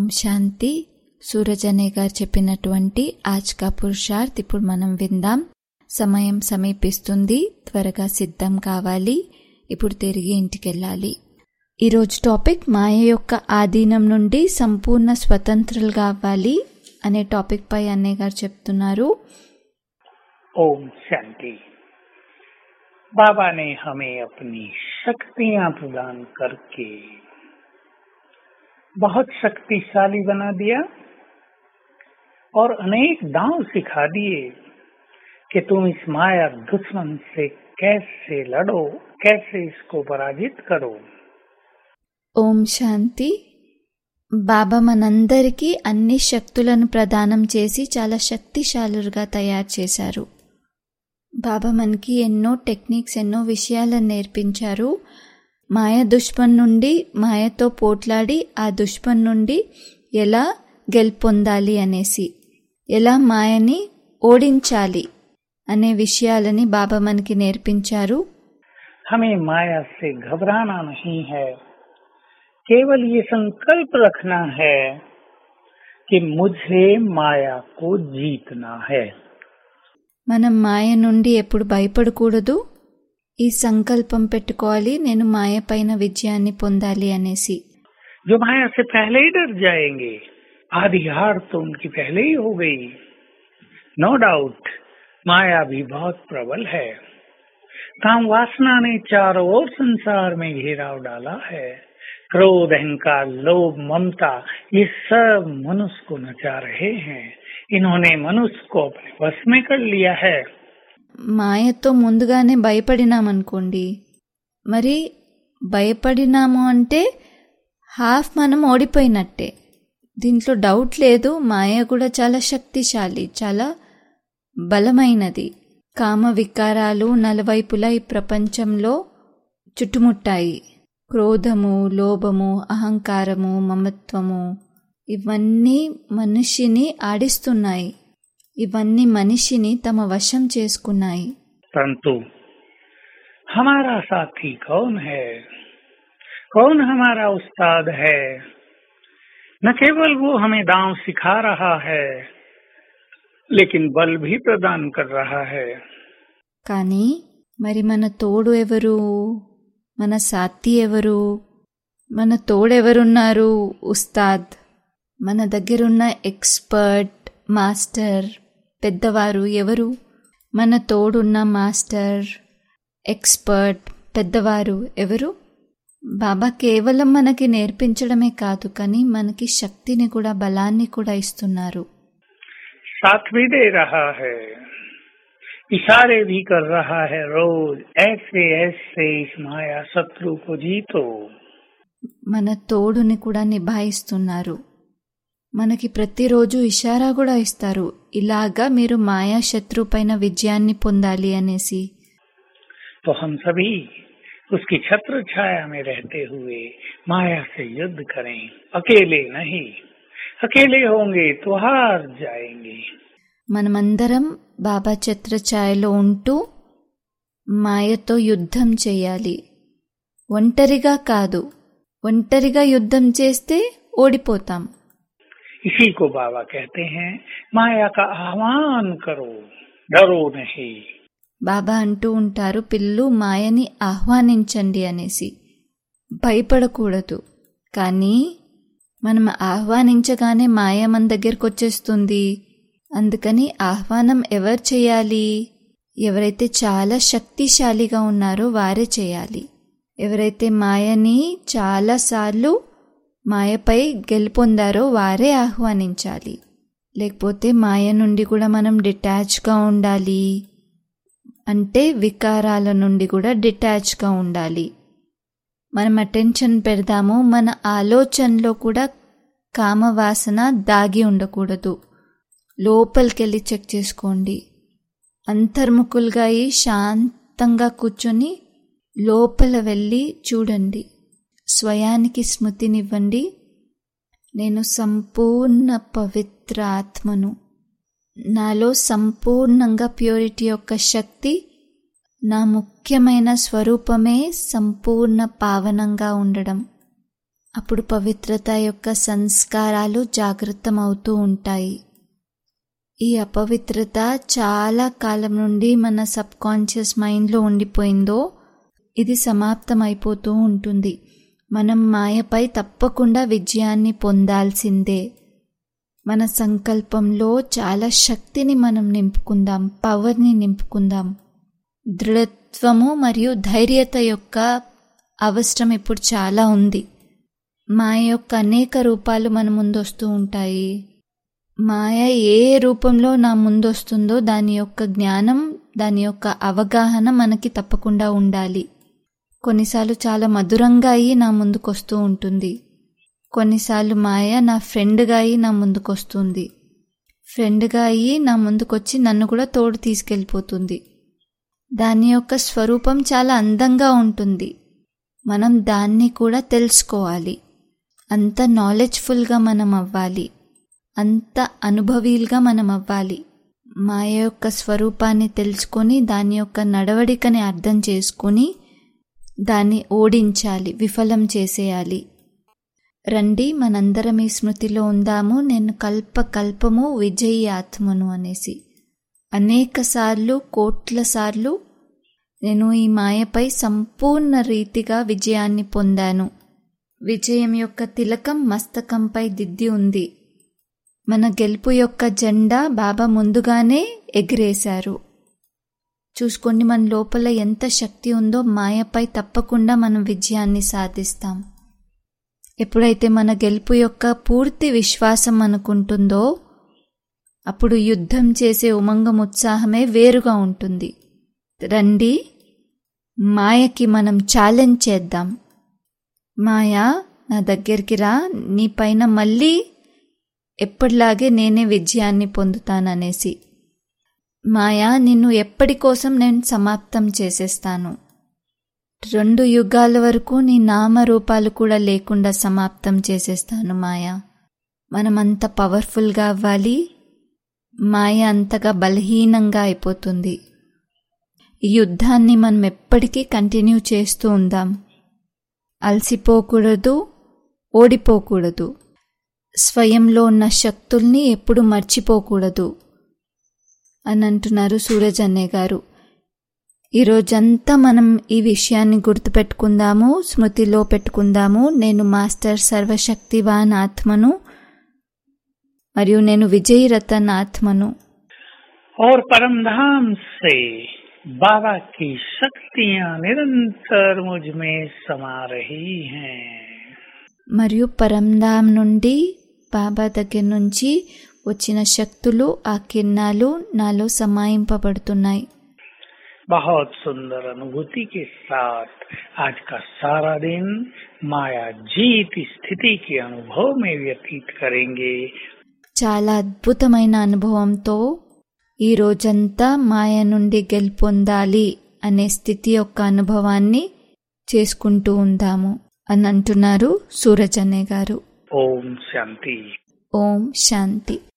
ఓం శాంతి సూరజ్ అనే గారు చెప్పినటువంటి ఆజ్ కా పురుషార్థ్ ఇప్పుడు మనం విందాం సమయం సమీపిస్తుంది త్వరగా సిద్ధం కావాలి ఇప్పుడు తిరిగి ఇంటికెళ్ళాలి ఈరోజు టాపిక్ మాయ యొక్క ఆధీనం నుండి సంపూర్ణ స్వతంత్రులుగా అవ్వాలి అనే టాపిక్ పై అన్నయ్య గారు చెప్తున్నారు ओम शांति बाबा ने हमें अपनी शक्तियां प्रदान करके बहुत शक्तिशाली बना दिया और अनेक दांव सिखा दिए कि तुम इस माया दुश्मन से कैसे लड़ो कैसे इसको पराजित करो ఓం శాంతి బాబా మనందరికీ అన్ని శక్తులను ప్రదానం చేసి చాలా శక్తిశాలుగా తయారు చేశారు బాబా మనకి ఎన్నో టెక్నిక్స్ ఎన్నో విషయాలను నేర్పించారు మాయ దుష్పన్ నుండి మాయతో పోట్లాడి ఆ దుష్పన్ నుండి ఎలా గెలుపొందాలి అనేసి ఎలా మాయని ఓడించాలి అనే విషయాలని బాబా మనకి నేర్పించారు हमें माया से घबराना नहीं है केवल ये संकल्प रखना है कि मुझे माया को जीतना है మనం మాయ నుండి ఎప్పుడు భయపడకూడదు ఈ సంకల్పం పెట్టుకోవాలి నేను మాయ పైన విజయాన్ని పొందాలి అనేసి जो माया से पहले ही डर जाएंगे आधी हार तो उनकी पहले ही हो गई नो डाउट माया भी बहुत प्रबल है काम वासना ने चारों ओर संसार में घेराव डाला है क्रोध अहंकार लोभ ममता ये सब मनुष्य को नचा रहे हैं इन्होंने मनुष्य को अपने वश में कर लिया है మాయతో ముందుగానే భయపడినామనుకోండి మరి భయపడినాము అంటే హాఫ్ మనం ఓడిపోయినట్టే దీంట్లో డౌట్ లేదు మాయ కూడా చాలా శక్తిశాలి చాలా బలమైనది కామ వికారాలు నలువైపులా ఈ ప్రపంచంలో చుట్టుముట్టాయి క్రోధము లోభము అహంకారము మమత్వము ఇవన్నీ మనిషిని ఆడిస్తున్నాయి ఇవన్నీ మనిషిని తమ వశం చేసుకున్నాయి परंतु हमारा साथी कौन है कौन हमारा उस्ताद है न केवल वो हमें दांव सिखा रहा है लेकिन बल भी प्रदान कर रहा है కానీ మరి మన తోడు ఎవరు మన సాథి ఎవరు మన తోడెవరున్నారు ఉస్తాద్ మన దగ్గరున్న ఎక్స్పర్ట్ మాస్టర్ పెద్దవారు ఎవరు మన తోడున్న మాస్టర్ ఎక్స్పర్ట్ పెద్దవారు ఎవరు బాబా కేవలం మనకి నేర్పించడమే కాదు కానీ మనకి శక్తిని కూడా బలాన్ని కూడా ఇస్తున్నారు साथ भी दे रहा है इशारे भी कर रहा है रोज ऐसे ऐसे इस माया शत्रु को जीतो మన తోడుని కూడా నిభాయిస్తున్నారు మనకి ప్రతిరోజు ఇషారా కూడా ఇస్తారు ఇలాగా మీరు మాయా శత్రు పైన విజయాన్ని పొందాలి అనేసి तो हम सभी उसकी छत्र छाया में रहते हुए माया से युद्ध करें अकेले नहीं अकेले होंगे तो हार जाएंगे మనమందరం బాబా ఛత్రఛాయలో ఉంటూ మాయతో యుద్ధం చేయాలి ఒంటరిగా కాదు ఒంటరిగా యుద్ధం చేస్తే ఓడిపోతాం इसी को बाबा कहते हैं माया का आह्वान करो डरो नहीं బాబా అంటూ ఉంటారు పిల్లలు మాయని ఆహ్వానించండి అనేసి భయపడకూడదు కానీ మనం ఆహ్వానించగానే మాయ మన దగ్గరకు వచ్చేస్తుంది అందుకని ఆహ్వానం ఎవరు చేయాలి ఎవరైతే చాలా శక్తిశాలిగా ఉన్నారో వారే చేయాలి ఎవరైతే మాయని చాలాసార్లు మాయపై గెలుపొందారో వారే ఆహ్వానించాలి లేకపోతే మాయ నుండి కూడా మనం డిటాచ్గా ఉండాలి అంటే వికారాల నుండి కూడా డిటాచ్గా ఉండాలి మనం అటెన్షన్ పెడదాము మన ఆలోచనలో కూడా కామవాసన దాగి ఉండకూడదు లోపలికెళ్ళి చెక్ చేసుకోండి అంతర్ముఖులుగా అయి శాంతంగా కూర్చొని లోపల వెళ్ళి చూడండి స్వయానికి స్మృతినివ్వండి నేను సంపూర్ణ పవిత్ర ఆత్మను నాలో సంపూర్ణంగా ప్యూరిటీ యొక్క శక్తి నా ముఖ్యమైన స్వరూపమే సంపూర్ణ పావనంగా ఉండడం అప్పుడు పవిత్రత యొక్క సంస్కారాలు జాగృతమవుతూ ఉంటాయి ఈ అపవిత్రత చాలా కాలం నుండి మన సబ్ కాన్షియస్ మైండ్లో ఉండిపోయిందో ఇది సమాప్తమైపోతూ ఉంటుంది మనం మాయపై తప్పకుండా విజయాన్ని పొందాల్సిందే మన సంకల్పంలో చాలా శక్తిని మనం నింపుకుందాం పవర్ని నింపుకుందాం దృఢత్వము మరియు ధైర్యత యొక్క అవసరం ఇప్పుడు చాలా ఉంది మాయ యొక్క అనేక రూపాలు మన ముందు వస్తూ ఉంటాయి మాయ ఏ రూపంలో నా ముందు వస్తుందో దాని యొక్క జ్ఞానం దాని యొక్క అవగాహన మనకి తప్పకుండా ఉండాలి కొన్నిసార్లు చాలా మధురంగా అయి నా ముందుకు వస్తూ ఉంటుంది కొన్నిసార్లు మాయ నా ఫ్రెండ్గా అయి నా ముందుకు వస్తుంది ఫ్రెండ్గా అయ్యి నా ముందుకొచ్చి నన్ను కూడా తోడు తీసుకెళ్ళిపోతుంది దాని యొక్క స్వరూపం చాలా అందంగా ఉంటుంది మనం దాన్ని కూడా తెలుసుకోవాలి అంత నాలెడ్జ్ఫుల్గా మనం అవ్వాలి అంత అనుభవీలుగా మనం అవ్వాలి మాయ యొక్క స్వరూపాన్ని తెలుసుకొని దాని యొక్క నడవడికని అర్థం చేసుకొని దాన్ని ఓడించాలి విఫలం చేసేయాలి రండి మనందరం ఈ స్మృతిలో ఉందాము నేను కల్ప కల్పము విజయి ఆత్మను అనేసి అనేక సార్లు కోట్ల సార్లు నేను ఈ మాయపై సంపూర్ణ రీతిగా విజయాన్ని పొందాను విజయం యొక్క తిలకం మస్తకంపై దిద్ది ఉంది మన గెలుపు యొక్క జెండా బాబా ముందుగానే ఎగిరేశారు చూసుకోండి మన లోపల ఎంత శక్తి ఉందో మాయపై తప్పకుండా మనం విజయాన్ని సాధిస్తాం ఎప్పుడైతే మన గెలుపు యొక్క పూర్తి విశ్వాసం అనుకుంటుందో అప్పుడు యుద్ధం చేసే ఉమంగం ఉత్సాహమే వేరుగా ఉంటుంది రండి మాయకి మనం ఛాలెంజ్ చేద్దాం మాయా నా దగ్గరికి రా నీ పైన మళ్ళీ ఎప్పటిలాగే నేనే విజయాన్ని పొందుతాననేసి మాయా నిన్ను ఎప్పటి కోసం నేను సమాప్తం చేసేస్తాను రెండు యుగాల వరకు నీ నామరూపాలు కూడా లేకుండా సమాప్తం చేసేస్తాను మాయా మనమంత పవర్ఫుల్గా అవ్వాలి మాయ అంతగా బలహీనంగా అయిపోతుంది ఈ యుద్ధాన్ని మనం ఎప్పటికీ కంటిన్యూ చేస్తూ ఉందాం అలసిపోకూడదు ఓడిపోకూడదు స్వయంలో ఉన్న శక్తుల్ని ఎప్పుడు మర్చిపోకూడదు అని అంటున్నారు సూరజ్ అన్నయ్య గారు ఈరోజంతా మనం ఈ విషయాన్ని గుర్తుపెట్టుకుందాము స్మృతిలో పెట్టుకుందాము నేను మాస్టర్ సర్వశక్తివాన్ ఆత్మను మరియు నేను విజయ్ రతన్ ఆత్మను और परम धाम से बाबा की शक्तियाँ निरंतर मुझ में समा रही हैं మరియు పరంధామ్ నుండి బాబా దగ్గర నుంచి వచ్చిన శక్తులు ఆ కిరణాలు నాలో సమాయింపబడుతున్నాయి बहुत सुंदर अनुभूति के साथ आज का सारा दिन माया जीत स्थिति के अनुभव में व्यतीत करेंगे చాలా అద్భుతమైన అనుభవంతో ఈ రోజంతా మాయ నుండి గెలుపొందాలి అనే స్థితి యొక్క అనుభవాన్ని చేసుకుంటూ ఉందాము అని అంటున్నారు సూరజ్ అన్నయ్య గారు ओम शांति ఓం శాంతి